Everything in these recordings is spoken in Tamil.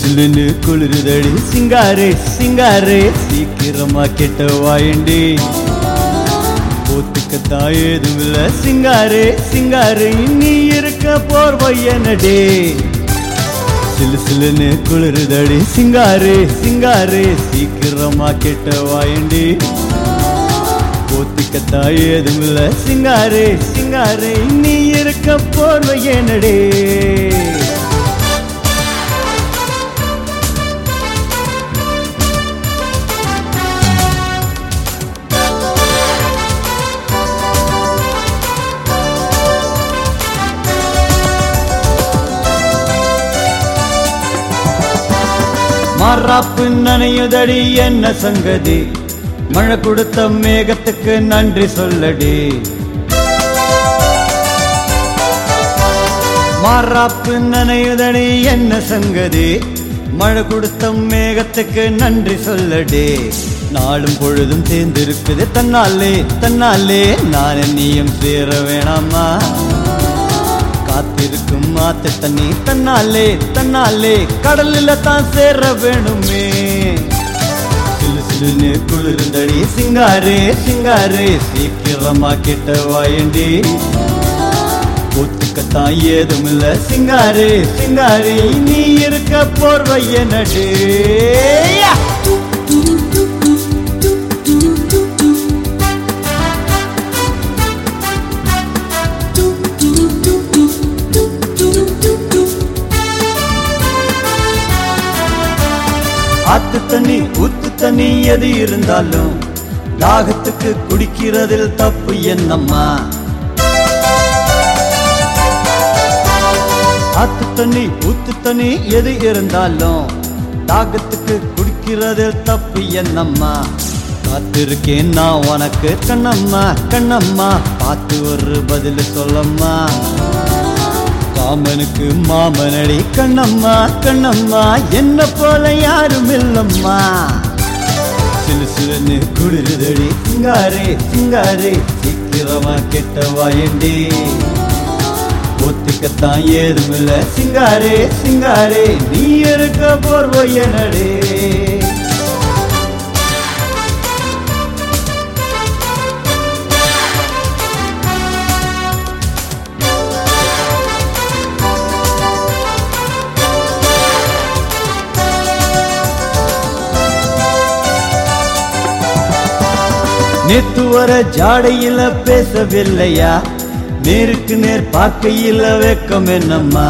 சிலுன்னு குளிருதடி சிங்காரே சிங்காரே சீக்கிரமா கெட்ட வாயண்டி போத்துக்கத்தான் ஏதும் இல்ல சிங்காரே சிங்காரே நீ இருக்க போர்வையனடே சிலு சிலுன்னு குளிருதடி சிங்காரே சிங்காரே சீக்கிரமா கெட்ட வாயண்டி போத்திக்கத்தான் ஏதும் இல்ல சிங்காரே சிங்காரே நீ இருக்க போர்வையனடே மாறாப்பு நனையுதடி என்ன சங்கதி மழை கொடுத்த மேகத்துக்கு நன்றி சொல்லடி மாறாப்பு நனையுதடி என்ன சங்கதி மழை கொடுத்த மேகத்துக்கு நன்றி சொல்லடி நாளும் பொழுதும் சேர்ந்திருக்குது தன்னாலே தன்னாலே நான் நீயும் சேர வேணாமா காத்திருக்கும் மாத்து தண்ணி தன்னாலே தன்னாலே கடலில் தான் சேர வேணுமே சிலு சிலுன்னு குளிர்ந்தடி சிங்காரே சிங்காரே சீக்கிரமா கிட்ட வாயண்டி ஒத்துக்கத்தான் ஏதும் இல்ல சிங்காரே சிங்காரே நீ இருக்க போர்வைய நடு ஆத்து தண்ணி ஊத்து தண்ணி எது இருந்தாலும் தாகத்துக்கு குடிக்கிறதில் தப்பு என்னம்மா ஆத்து தண்ணி ஊத்து தண்ணி எது இருந்தாலும் தாகத்துக்கு குடிக்கிறதில் தப்பு என்னம்மா காத்திருக்கேன் நான் உனக்கு கண்ணம்மா கண்ணம்மா பார்த்து ஒரு பதில் சொல்லம்மா காமனுக்கு மாமனடி கண்ணம்மா கண்ணம்மா என்ன போல யாரும் இல்லம்மா சிலு சிலுன்னு குளிருதடி சிங்காரே சிங்காரே சீக்கிரமா கெட்ட வாயண்டி ஒத்துக்கத்தான் ஏதும் இல்ல சிங்காரே சிங்காரே நீ இருக்க போர்வையனடே நேத்து வர ஜாடையில பேசவில்லையா நேருக்கு நேர் பார்க்கையில வெக்கம் என்னம்மா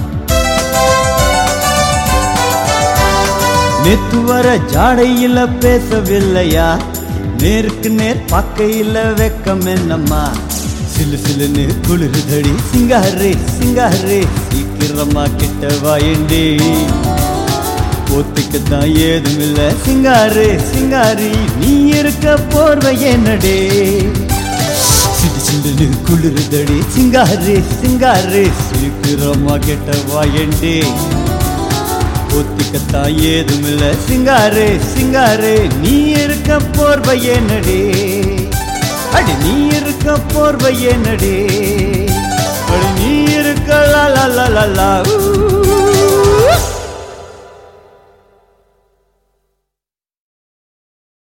நேத்து வர ஜாடையில பேசவில்லையா நேருக்கு நேர் பார்க்கையில வெக்கம் என்னம்மா சிலு சிலுன்னு குளிருதடி சிங்காரே சிங்காரே சீக்கிரமா கிட்ட வாயண்டி போத்துக்குத்தான் ஏதும் இல்ல சிங்காரு சிங்காரி நீ இருக்க போர்வையே நடே சிடு சிண்டுன்னு குளிருதடி சிங்காரு சிங்காரு சீக்கிரமா கெட்ட வாயண்டே போத்துக்கத்தான் ஏதும் இல்ல சிங்காரு சிங்காரு நீ இருக்க போர்வையே நடே அடி நீ இருக்க போர்வையே நடே அடி நீ இருக்க லா லா லா லா லா